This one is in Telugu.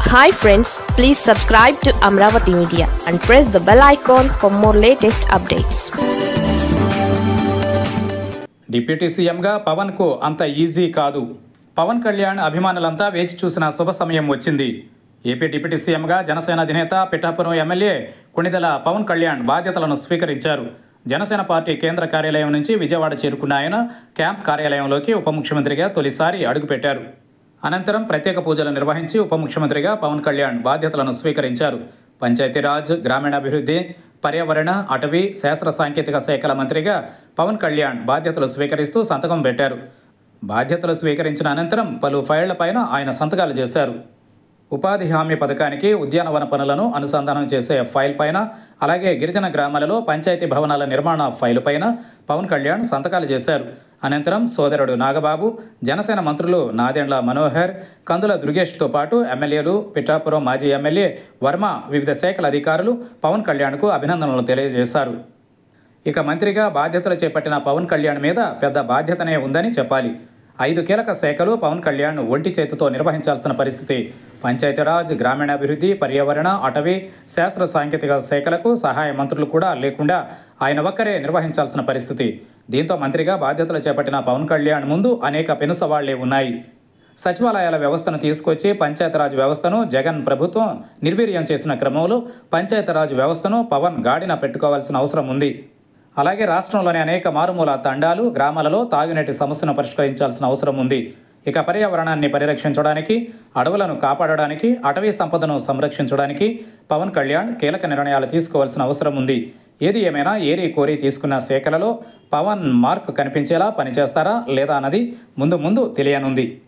hi friends please subscribe to Amaravati media and press the bell icon for more latest updates deputy సీఎంగా పవన్కు అంత ఈజీ కాదు పవన్ కళ్యాణ్ అభిమానులంతా వేచి చూసిన శుభ సమయం వచ్చింది ఏపీ డిప్యూటీ సీఎంగా జనసేన అధినేత పిఠాపురం ఎమ్మెల్యే కొణిదెల పవన్ కళ్యాణ్ బాధ్యతలను స్వీకరించారు జనసేన పార్టీ కేంద్ర కార్యాలయం నుంచి విజయవాడ చేరుకున్న ఆయన క్యాంప్ కార్యాలయంలోకి ఉప ముఖ్యమంత్రిగా తొలిసారి అడుగుపెట్టారు అనంతరం ప్రత్యేక పూజలు నిర్వహించి ఉప ముఖ్యమంత్రిగా పవన్ కళ్యాణ్ బాధ్యతలను స్వీకరించారు పంచాయతీరాజ్ గ్రామీణాభివృద్ధి పర్యావరణ అటవీ శాస్త్ర సాంకేతిక శాఖల మంత్రిగా పవన్ కళ్యాణ్ బాధ్యతలు స్వీకరిస్తూ సంతకం పెట్టారు బాధ్యతలు స్వీకరించిన అనంతరం పలు ఫైళ్లపైన ఆయన సంతకాలు చేశారు ఉపాధి హామీ పథకానికి ఉద్యానవన పనులను అనుసంధానం చేసే ఫైల్ పైన అలాగే గిరిజన గ్రామాలలో పంచాయతీ భవనాల నిర్మాణ ఫైలు పైన పవన్ కళ్యాణ్ సంతకాలు చేశారు అనంతరం సోదరుడు నాగబాబు జనసేన మంత్రులు నాదెండ్ల మనోహర్ కందుల దుర్గేష్తో పాటు ఎమ్మెల్యేలు పిఠాపురం మాజీ ఎమ్మెల్యే వర్మ వివిధ శాఖల అధికారులు పవన్ కళ్యాణ్కు అభినందనలు తెలియజేశారు ఇక మంత్రిగా బాధ్యతలు చేపట్టిన పవన్ కళ్యాణ్ మీద పెద్ద బాధ్యతనే ఉందని చెప్పాలి ఐదు కీలక శాఖలు పవన్ కళ్యాణ్ ఒంటి చేతితో నిర్వహించాల్సిన పరిస్థితి పంచాయతీరాజ్ గ్రామీణాభివృద్ధి పర్యావరణ అటవీ శాస్త్ర సాంకేతిక శాఖలకు సహాయ మంత్రులు కూడా లేకుండా ఆయన ఒక్కరే నిర్వహించాల్సిన పరిస్థితి దీంతో మంత్రిగా బాధ్యతలు చేపట్టిన పవన్ కళ్యాణ్ ముందు అనేక పెను సవాళ్లే ఉన్నాయి సచివాలయాల వ్యవస్థను తీసుకొచ్చి పంచాయతీరాజ్ వ్యవస్థను జగన్ ప్రభుత్వం నిర్వీర్యం చేసిన క్రమంలో పంచాయతీరాజ్ వ్యవస్థను పవన్ గాడిన పెట్టుకోవాల్సిన అవసరం ఉంది అలాగే రాష్ట్రంలోని అనేక మారుమూల తండాలు గ్రామాలలో తాగునీటి సమస్యను పరిష్కరించాల్సిన అవసరం ఉంది ఇక పర్యావరణాన్ని పరిరక్షించడానికి అడవులను కాపాడడానికి అటవీ సంపదను సంరక్షించడానికి పవన్ కళ్యాణ్ కీలక నిర్ణయాలు తీసుకోవాల్సిన అవసరం ఉంది ఏది ఏమైనా ఏరి కోరి తీసుకున్న శాఖలలో పవన్ మార్క్ కనిపించేలా పనిచేస్తారా లేదా అన్నది ముందు ముందు తెలియనుంది